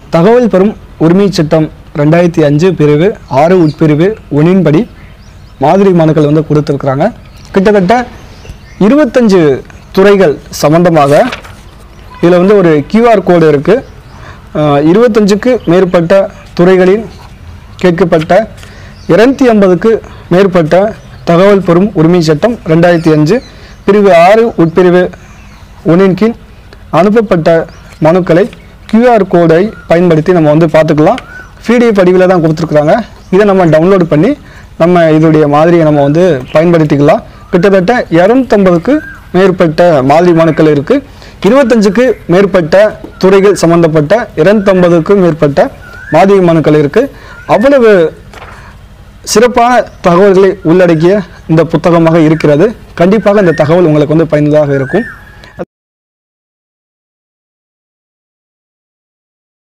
தகவல் பெறும் உரிமை சட்டம் ரெண்டாயிரத்தி அஞ்சு பிரிவு ஆறு உட்பிரிவு ஒன்றின்படி மாதிரி மனுக்கள் வந்து கொடுத்துருக்குறாங்க கிட்டத்தட்ட இருபத்தஞ்சு துறைகள் சம்பந்தமாக இதில் வந்து ஒரு கியூஆர் கோடு இருக்குது இருபத்தஞ்சுக்கு மேற்பட்ட துறைகளில் கேட்கப்பட்ட இருநூத்தி ஐம்பதுக்கு மேற்பட்ட தகவல் பெறும் உரிமை சட்டம் ரெண்டாயிரத்தி அஞ்சு பிரிவு ஆறு உட்பிரிவு ஒன்றின் கீழ் அனுப்பப்பட்ட மனுக்களை QR கோடை பயன்படுத்தி நம்ம வந்து பார்த்துக்கலாம் பிடிஎஃப் வடிவில் தான் கொடுத்துருக்குறாங்க இதை நம்ம டவுன்லோட் பண்ணி நம்ம இதோடைய மாதிரியை நம்ம வந்து பயன்படுத்திக்கலாம் கிட்டத்தட்ட இரநூத்தம்பதுக்கு மேற்பட்ட மாதிரி மனுக்கள் இருக்குது இருபத்தஞ்சுக்கு மேற்பட்ட துறைகள் சம்பந்தப்பட்ட இரநூத்தம்பதுக்கும் மேற்பட்ட மாதிரி மனுக்கள் இருக்குது அவ்வளவு சிறப்பான தகவல்களை உள்ளடக்கிய இந்த புத்தகமாக இருக்கிறது கண்டிப்பாக இந்த தகவல் உங்களுக்கு வந்து பயனுள்ளதாக இருக்கும்